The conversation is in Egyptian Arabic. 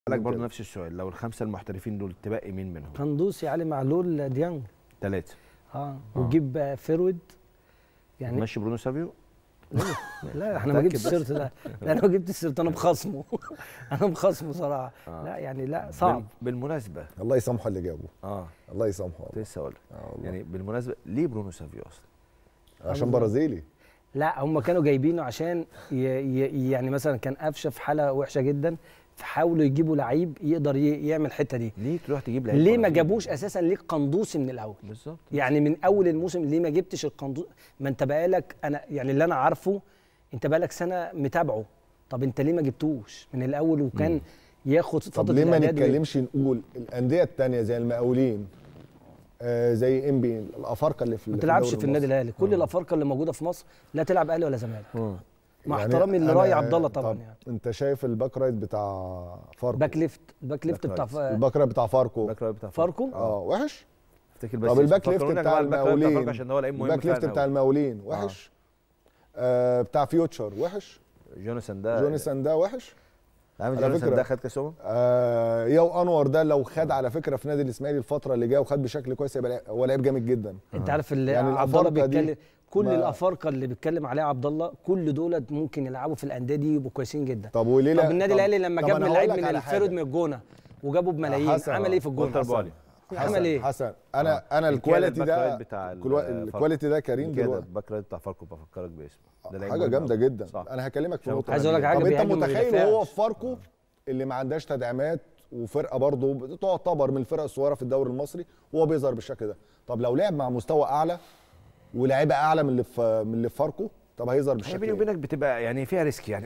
لك برضه نفس السؤال لو الخمسه المحترفين دول تبقي مين منهم؟ قندوسي علي معلول ديانج ثلاثه اه وتجيب فيرود يعني ماشي برونو سافيو لا احنا ما جبتش السيرت ده لا انا ما جبتش السيرت انا بخصمه انا بخصمه صراحه آه. لا يعني لا صعب بالمناسبه الله يسامحه اللي جابه اه الله يسامحه كنت لسه اقول آه يعني بالمناسبه ليه برونو سافيو اصلا؟ عشان برازيلي لا هم كانوا جايبينه عشان ي... ي... يعني مثلا كان قفشه في حاله وحشه جدا فحاولوا يجيبوا لعيب يقدر ي... يعمل الحته دي ليه تروح تجيب لعيب ليه ما جابوش اساسا ليه قندوسي من الاول بالظبط يعني من اول الموسم ليه ما جبتش القندوسي ما انت بقالك انا يعني اللي انا عارفه انت بقالك سنه متابعه طب انت ليه ما جبتوش من الاول وكان م. ياخد فتره طب ليه ما نتكلمش نقول الانديه الثانيه زي المقاولين آه زي انبي الافارقه اللي في ما تلعبش في النادي الاهلي كل الافارقه اللي موجوده في مصر لا تلعب اهلي ولا زمالك مع يعني احترامي لراي عبد الله طبعا يعني انت شايف الباك رايت بتاع فاركو باك ليفت الباك ليفت بتاع ف... الباك رايت بتاع فاركو الباك رايت بتاع فاركو اه وحش افتكر بس طب الباك ليفت بتاع المقاولين الباك ليفت بتاع المقاولين وحش آه. آه بتاع فيوتشر وحش جوناثان ده جوناثان ده وحش عامل جوناثان ده خد كاس امم آه ياو انور ده لو خد على فكره في نادي الاسماعيلي الفتره اللي جايه وخد بشكل كويس يبقى هو لعيب جامد جدا انت عارف اللي يعني عبد الله بيتكلم كل الافارقه اللي بيتكلم عليها عبد الله كل دول ممكن يلعبوا في الانديه دي يبقوا كويسين جدا طب وليه لا طب النادي الاهلي لما جاب من لعيب من الفيرود من الجونه وجابه بملايين عمل ايه في الجونه عمل ايه حسن انا انا الكواليتي ده الكواليتي ده كريم دلوقتي الباك رايت بتاع فاركو بفكرك باسمه حاجه جامده جدا صح. انا هكلمك في نقطه عايز اقول لك حاجه طب انت متخيل وهو في فاركو اللي ما عندهاش تدعيمات وفرقه برضه تعتبر من الفرق الصغيره في الدوري المصري وهو بيظهر بالشكل ده طب لو لعب مع مستوى اعلى ولاعيبه اعلى من اللي في من اللي في فاركو طب هيظهر بالشكل بيني وبينك بتبقى يعني فيها ريسك يعني